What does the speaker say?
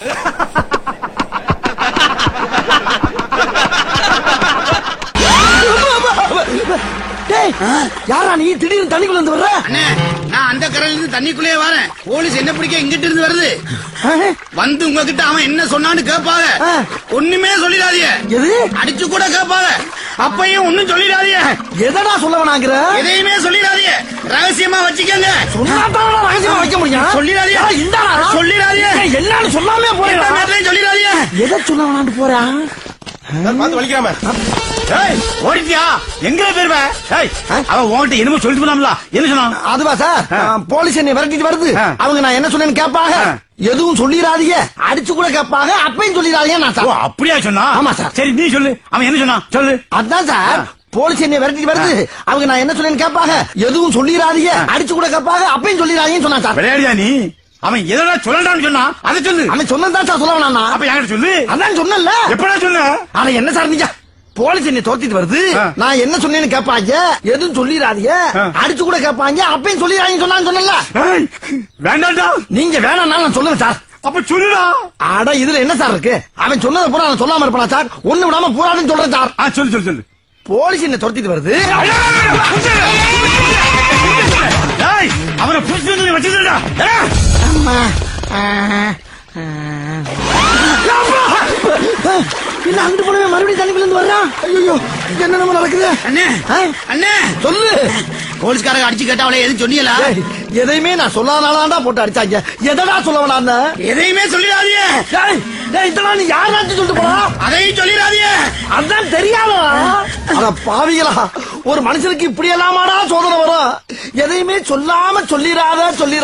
டேய் யாரா நீ திடீர்னு தண்ணிக்குள்ள இருந்து வர்ற அண்ணே நான் அந்த கரையில இருந்து தண்ணிக்குள்ளே வரேன் போலீஸ் என்ன பிடிக்க இங்கிட்டு இருந்து வருது வந்து உங்ககிட்ட அவன் என்ன சொன்னான்னு கேட்பாங்க ஆ. ஒண்ணுமே சொல்லிடாதீங்க எது அடிச்சு கூட கேட்பாங்க அப்பையும் ஒண்ணும் சொல்லிடாதீங்க எதடா சொல்ல வேணாங்கிற எதையுமே சொல்லிடாதீங்க ரகசியமா வச்சுக்கோங்க சொன்னாதான் ரகசியமா வைக்க முடியும் சொல்லிடாதீங்க. ஏய், இந்தாடா. சொல்லிடாதீங்க. ஏய், என்னன்னு சொல்லாமே எந்த போறா நேரத்துலயும் சொல்லிடாதீங்க எதை சொல்ல வேணான்னு போறா பார்த்து வலிக்காம ஏய், ஓடிட்டியா எங்க போயிருவ ஏய், ஆ? அவன் உன்கிட்ட என்னமோ சொல்லிட்டு போனாம்ல என்ன சொன்னான் அதுவா சார் ஆ. போலீஸ் என்னை விரட்டிட்டு வருது ஆ. அவங்க நான் என்ன சொன்னேன்னு கேட்பாங்க ஆ. எதுவும் சொல்லிடாதீங்க அடிச்சு கூட கேட்பாங்க அப்பயும் சொல்லிடாதீங்க நான் ஓ சார் அப்படியா சொன்னா ஆமா, சார். சரி நீ சொல்லு அவன் என்ன சொன்னான் சொல்லு அதான் சார் ஆ. போலீஸ் என்னை விரட்டிட்டு வருது அவங்க நான் என்ன சொன்னேன்னு கேட்பாங்க எதுவும் சொல்லிடாதீங்க அடிச்சு கூட கேட்பாங்க அப்பயும் சொல்லிடாதீங்கன்னு சொன்னான் சார் விளையாடியா நீ அவன் எதனா சொல்லலாம்னு சொன்னா அதை சொல்லு அவன் சொன்னதான் சார் சொல்ல வேணாம் அப்ப என்கிட்ட சொல்லு அதான் சொன்னல எப்படா சொன்ன ஆனா என்ன சார் நீங்க போலீஸ் என்னை துரத்திட்டு வருது ஆ. நான் என்ன சொன்னேன்னு கேட்பாங்க எதுவும் சொல்லிடாதீங்க ஆ. அடிச்சு கூட கேட்பாங்க அப்பயும் சொல்லிடாதீங்கன்னு சொன்னான்னு சொன்னல ஏய், வேண்டாம்டா நீங்க வேணாம்னாலும் நான் சொல்லுவேன் சார் அப்ப சொல்லுடா அட இதுல என்ன சார் இருக்கு அவன் சொன்னதை பூரா நான் சொல்லாம இருப்பானா சார் ஒண்ணு விடாம பூரான்னு சொல்றேன் சார் ஆ சொல்லு சொல்லு சொல்லு போலீஸ் என்ன துரத்திட்டு வருது ஏய், அவனை புடிச்சு வச்சுடா அம்மா. ஆ, ஆ. என்ன அங்கிட்டு போனவே மறுபடியும் தண்ணிக்குள்ள இருந்து வர்றான் ஐயோ என்ன நம்ம நடக்குது அண்ணே ஆ? அண்ணே சொல்லு போலீஸ்காரங்க அடிச்சு கேட்டா அவளை எதுவும் சொன்னீங்களா ஏய், எதையுமே நான் சொல்லாதானாடா போட்டு அடிச்சாங்க எதடா சொல்ல வேணான்னு எதையுமே சொல்லிடாதீங்க டேய், டேய், இதெல்லாம் நீ யாராச்சும் சொல்லிட்டு போறா அதையும் சொல்லிடாதீங்க அதான் தெரியாதா அட பாவிகளா ஒரு மனுஷனுக்கு இப்படி எல்லாமாடா சோதனை வரும் எதையுமே சொல்லாம சொல்லிடாத சொல்லி